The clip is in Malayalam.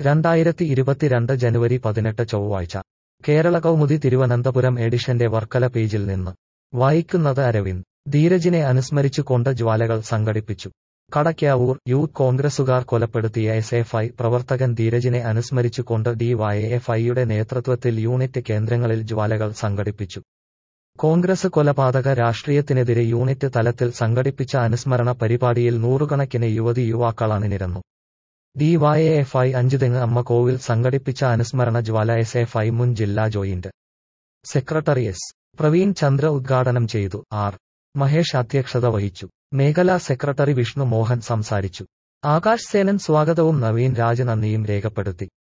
രണ്ടായിരത്തി ഇരുപത്തിരണ്ട് ജനുവരി പതിനെട്ട് ചൊവ്വാഴ്ച കേരള കൗമുദി തിരുവനന്തപുരം എഡിഷന്റെ വർക്കല പേജിൽ നിന്ന് വായിക്കുന്നത് അരവിന്ദ് ധീരജിനെ അനുസ്മരിച്ചുകൊണ്ട് ജ്വാലകൾ സംഘടിപ്പിച്ചു കടയ്ക്കാവൂർ യൂത്ത് കോൺഗ്രസുകാർ കൊലപ്പെടുത്തിയ എസ് എഫ് ഐ പ്രവർത്തകൻ ധീരജിനെ അനുസ്മരിച്ചുകൊണ്ട് ഡിവൈഎഫ്ഐയുടെ നേതൃത്വത്തിൽ യൂണിറ്റ് കേന്ദ്രങ്ങളിൽ ജ്വാലകൾ സംഘടിപ്പിച്ചു കോൺഗ്രസ് കൊലപാതക രാഷ്ട്രീയത്തിനെതിരെ യൂണിറ്റ് തലത്തിൽ സംഘടിപ്പിച്ച അനുസ്മരണ പരിപാടിയിൽ നൂറുകണക്കിന് യുവതി യുവാക്കൾ അണിനിരന്നു ഡിവൈഎഫ്ഐ അഞ്ചുതെങ്ങ് അമ്മ കോവിൽ സംഘടിപ്പിച്ച അനുസ്മരണ ജ്വാല എസ് എഫ് ഐ മുൻ ജില്ലാ joint secretary S Praveen Chandra ഉദ്ഘാടനം ചെയ്തു ആർ മഹേഷ് അധ്യക്ഷത വഹിച്ചു മേഖലാ സെക്രട്ടറി വിഷ്ണു മോഹൻ സംസാരിച്ചു ആകാശ് സേനൻ സ്വാഗതവും നവീൻ രാജ് നന്ദിയും രേഖപ്പെടുത്തി